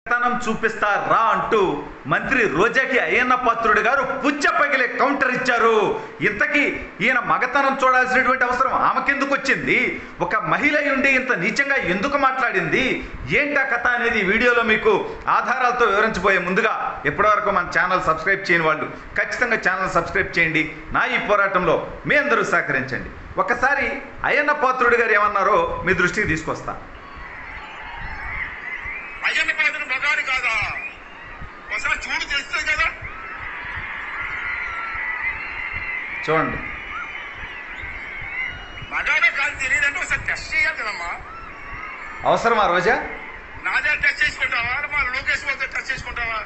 తనం చూపిస్తా రా అంటూ మంత్రి రోజాకి అయ్యన్న పాత్రుడు గారు పుచ్చ పగిలే కౌంటర్ ఇచ్చారు ఇంతకీ ఈయన మగతనం చూడాల్సినటువంటి అవసరం ఆమెకెందుకు వచ్చింది ఒక మహిళ ఉండి ఇంత నీచంగా ఎందుకు మాట్లాడింది ఏంటా కథ అనేది ఈ వీడియోలో మీకు ఆధారాలతో వివరించబోయే ముందుగా ఎప్పటివరకు మన ఛానల్ సబ్స్క్రైబ్ చేయని వాళ్ళు ఖచ్చితంగా ఛానల్ సబ్స్క్రైబ్ చేయండి నా ఈ పోరాటంలో మీ అందరూ సహకరించండి ఒకసారి అయ్యన్న పాత్రుడు గారు ఏమన్నారో మీ దృష్టికి తీసుకొస్తా అయ్యన్న పాత్ర మగాడు కాదా ఒకసారి చూడు తెలుస్తుంది కదా చూడండి మగాడే కాదు తెలియదంటే ఒకసారి టెస్ట్ చేయాలి కదమ్మా అవసరమా రోజా నాదే టెస్ట్ చేసుకుంటావా మా లోకేష్ బాబు టెస్ట్ చేసుకుంటావా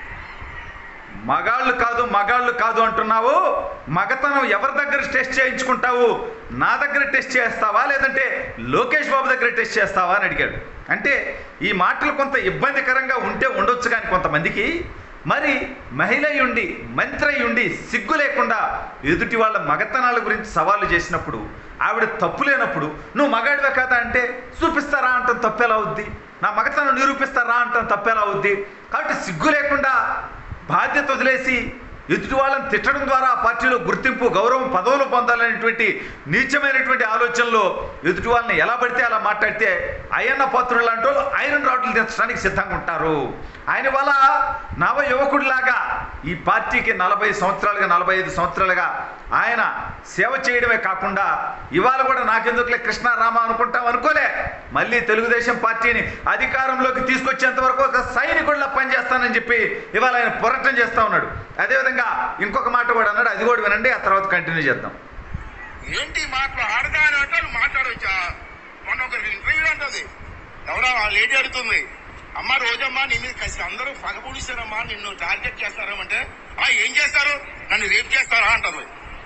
మగాళ్ళు కాదు మగాళ్ళు కాదు అంటున్నావు మగతనం ఎవరి దగ్గర టెస్ట్ చేయించుకుంటావు నా దగ్గర టెస్ట్ చేస్తావా లేదంటే లోకేష్ బాబు దగ్గర టెస్ట్ చేస్తావా అని అడిగాడు అంటే ఈ మాటలు కొంత ఇబ్బందికరంగా ఉంటే ఉండొచ్చు కానీ కొంతమందికి మరి మహిళ ఉండి మంత్రి ఉండి సిగ్గు లేకుండా ఎదుటి వాళ్ళ మగతనాల గురించి సవాలు చేసినప్పుడు ఆవిడ తప్పు లేనప్పుడు నువ్వు మగాడివే కదా అంటే చూపిస్తారా అంటాం తప్పేలా అవుద్ది నా మగతనం నిరూపిస్తారా అంటాం తప్పేలా అవుద్ది కాబట్టి సిగ్గు లేకుండా బాధ్యత వదిలేసి ఎదుటి వాళ్ళని తిట్టడం ద్వారా ఆ పార్టీలో గుర్తింపు గౌరవం పదవులు పొందాలనేటువంటి నీచమైనటువంటి ఆలోచనలో ఎదుటి వాళ్ళని ఎలా పడితే అలా మాట్లాడితే అయ్యన్న పాత్రులు లాంటి వాళ్ళు ఐరన్ రాడ్లు తెచ్చడానికి సిద్ధంగా ఉంటారు ఆయన వల్ల నవ యువకుడిలాగా ఈ పార్టీకి నలభై సంవత్సరాలుగా నలభై ఐదు సంవత్సరాలుగా ఆయన సేవ చేయడమే కాకుండా ఇవాళ కూడా నాకెందుకులే కృష్ణారామ అనుకుంటాం అనుకోలే మళ్ళీ తెలుగుదేశం పార్టీని అధికారంలోకి తీసుకొచ్చేంత వరకు ఒక సైనికుడిలా పనిచేస్తానని చెప్పి ఇవాళ ఆయన పోరాటం చేస్తా ఉన్నాడు అదేవిధంగా ఇంకొక మాట కూడా అన్నాడు అది కూడా వినండి ఆ తర్వాత కంటిన్యూ చేద్దాం ఏంటి ఈ మాటలు ఆడదా అని అంటే నువ్వు మాట్లాడవచ్చా మొన్న ఒక ఇంటర్వ్యూ అంటది ఎవరో ఆ లేడీ అడుగుతుంది అమ్మ రోజమ్మా నీ మీద కసి అందరూ పగపూడిస్తారమ్మా నిన్ను టార్గెట్ చేస్తారమంటే ఆ ఏం చేస్తారు నన్ను రేపు చేస్తారా అంటారు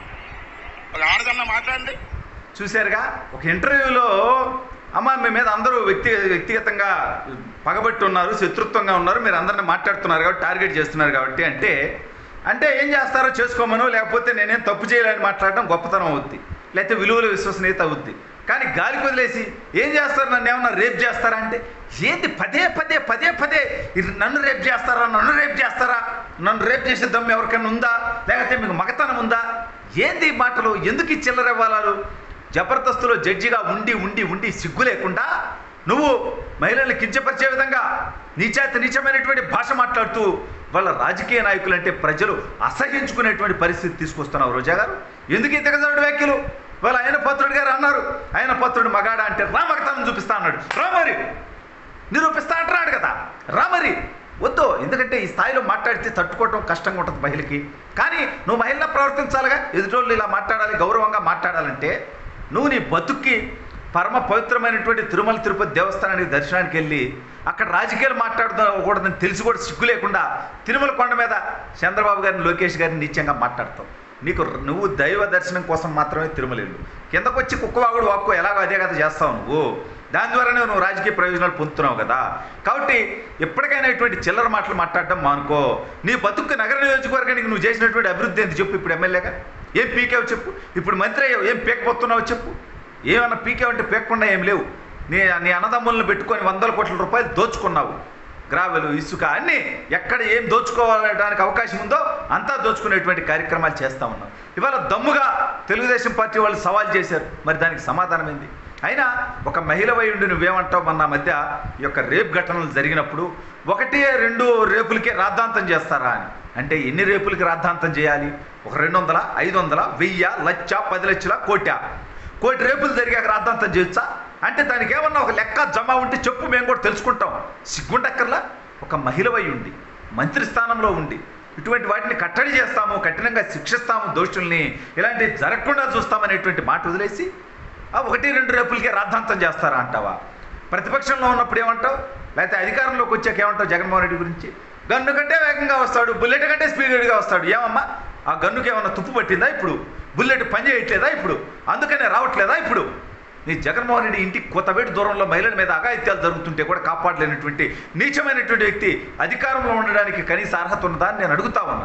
ఒక ఆడదన్న మాట్లాడండి చూశారుగా ఒక ఇంటర్వ్యూలో అమ్మ మీ మీద అందరూ వ్యక్తి వ్యక్తిగతంగా పగబట్టి ఉన్నారు శత్రుత్వంగా ఉన్నారు మీరు అందరిని మాట్లాడుతున్నారు కాబట్టి టార్గెట్ చేస్తున్నారు కాబట్టి అంటే అంటే ఏం చేస్తారో చేసుకోమను లేకపోతే నేనేం తప్పు చేయాలని మాట్లాడడం గొప్పతనం అవుద్ది లేకపోతే విలువల విశ్వసనీయత అవుద్ది కానీ గాలికి వదిలేసి ఏం చేస్తారు నన్ను ఏమన్నా రేప్ చేస్తారా అంటే ఏంది పదే పదే పదే పదే ఇది నన్ను రేప్ చేస్తారా నన్ను రేప్ చేస్తారా నన్ను రేప్ చేసే దమ్ము ఎవరికైనా ఉందా లేకపోతే మీకు మగతనం ఉందా ఏంది ఈ మాటలు ఎందుకు ఈ చిల్లర ఇవ్వాలాలు జబర్దస్తులో జడ్జిగా ఉండి ఉండి ఉండి సిగ్గు లేకుండా నువ్వు మహిళల్ని కించపరిచే విధంగా నీచాతి నీచమైనటువంటి భాష మాట్లాడుతూ వాళ్ళ రాజకీయ నాయకులు అంటే ప్రజలు అసహించుకునేటువంటి పరిస్థితి తీసుకొస్తున్నావు రోజా గారు ఎందుకు ఈ దిగజారుడు వ్యాఖ్యలు వాళ్ళ ఆయన పత్రుడు గారు అన్నారు ఆయన పత్రుడు మగాడ అంటే రా మగతనం చూపిస్తా అన్నాడు రా మరి నిరూపిస్తా అంటున్నాడు కదా రా మరి వద్దు ఎందుకంటే ఈ స్థాయిలో మాట్లాడితే తట్టుకోవటం కష్టంగా ఉంటుంది మహిళకి కానీ నువ్వు మహిళ ప్రవర్తించాలిగా ఎదుటోళ్ళు ఇలా మాట్లాడాలి గౌరవంగా మాట్లాడాలంటే నువ్వు నీ బతుక్కి పరమ పవిత్రమైనటువంటి తిరుమల తిరుపతి దేవస్థానానికి దర్శనానికి వెళ్ళి అక్కడ రాజకీయాలు మాట్లాడకూడదని తెలిసి కూడా సిగ్గు లేకుండా తిరుమల కొండ మీద చంద్రబాబు గారిని లోకేష్ గారిని నీచంగా మాట్లాడతావు నీకు నువ్వు దైవ దర్శనం కోసం మాత్రమే తిరుమల వెళ్ళు కిందకు వచ్చి కుక్కవాగుడు వాక్కో ఎలాగో అదే కదా చేస్తావు నువ్వు దాని ద్వారానే నువ్వు రాజకీయ ప్రయోజనాలు పొందుతున్నావు కదా కాబట్టి ఎప్పటికైనా ఇటువంటి చిల్లర మాటలు మాట్లాడడం మానుకో నీ బతుకు నగర నియోజకవర్గానికి నువ్వు చేసినటువంటి అభివృద్ధి ఏంటి చెప్పు ఇప్పుడు ఎమ్మెల్యేగా ఏం పీకావు చెప్పు ఇప్పుడు మంత్రి అయ్యావు ఏం పీకపోతున్నావు చెప్పు ఏమన్నా పీకావంటే పీకకుండా ఏం లేవు నీ నీ అన్నదమ్ములను పెట్టుకొని వందల కోట్ల రూపాయలు దోచుకున్నావు గ్రావెలు ఇసుక అన్నీ ఎక్కడ ఏం దోచుకోవడానికి అవకాశం ఉందో అంతా దోచుకునేటువంటి కార్యక్రమాలు చేస్తూ ఉన్నాం ఇవాళ దమ్ముగా తెలుగుదేశం పార్టీ వాళ్ళు సవాల్ చేశారు మరి దానికి సమాధానం ఏంది అయినా ఒక మహిళ వై ఉండి నువ్వేమంటావు మన మధ్య ఈ యొక్క రేప్ ఘటనలు జరిగినప్పుడు ఒకటి రెండు రేపులకే రాద్ధాంతం చేస్తారా అని అంటే ఎన్ని రేపులకి రాద్ధాంతం చేయాలి ఒక రెండు వందల ఐదు వందల వెయ్యి లక్ష పది లక్షల కోట్యా కోటి రేపులు జరిగాక రాద్ధాంతం చేయొచ్చా అంటే దానికి ఏమన్నా ఒక లెక్క జమ ఉంటే చెప్పు మేము కూడా తెలుసుకుంటాం సిగ్గుండక్కర్లా ఒక మహిళవై ఉండి మంత్రి స్థానంలో ఉండి ఇటువంటి వాటిని కట్టడి చేస్తాము కఠినంగా శిక్షిస్తాము దోషుల్ని ఇలాంటివి జరగకుండా చూస్తామనేటువంటి మాట వదిలేసి ఆ ఒకటి రెండు రేపులకే రాద్ధాంతం చేస్తారా అంటావా ప్రతిపక్షంలో ఉన్నప్పుడు ఏమంటావు లేకపోతే అధికారంలోకి వచ్చాక ఏమంటావు జగన్మోహన్ రెడ్డి గురించి గన్ను కంటే వేగంగా వస్తాడు బుల్లెట్ కంటే స్పీడ్గా వస్తాడు ఏమమ్మా ఆ గన్నుకి ఏమన్నా తుప్పు పట్టిందా ఇప్పుడు బుల్లెట్ పని చేయట్లేదా ఇప్పుడు అందుకనే రావట్లేదా ఇప్పుడు నీ జగన్మోహన్ రెడ్డి ఇంటికి కొత్తవేటి దూరంలో మహిళల మీద అఘాయిత్యాలు జరుగుతుంటే కూడా కాపాడలేనటువంటి నీచమైనటువంటి వ్యక్తి అధికారంలో ఉండడానికి కనీస అర్హత ఉన్నదా అని నేను అడుగుతా ఉన్నా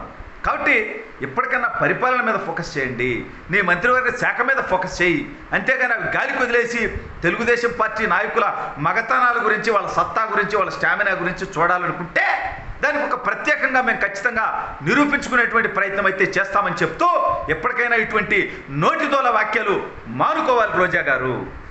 కాబట్టి ఇప్పటికన్నా పరిపాలన మీద ఫోకస్ చేయండి నీ మంత్రివర్గ శాఖ మీద ఫోకస్ చేయి అంతేగాని అవి గాలికి వదిలేసి తెలుగుదేశం పార్టీ నాయకుల మగతనాల గురించి వాళ్ళ సత్తా గురించి వాళ్ళ స్టామినా గురించి చూడాలనుకుంటే దానికి ఒక ప్రత్యేకంగా మేము ఖచ్చితంగా నిరూపించుకునేటువంటి ప్రయత్నం అయితే చేస్తామని చెప్తూ ఎప్పటికైనా ఇటువంటి నోటిదోల వాక్యాలు మానుకోవాలి రోజా గారు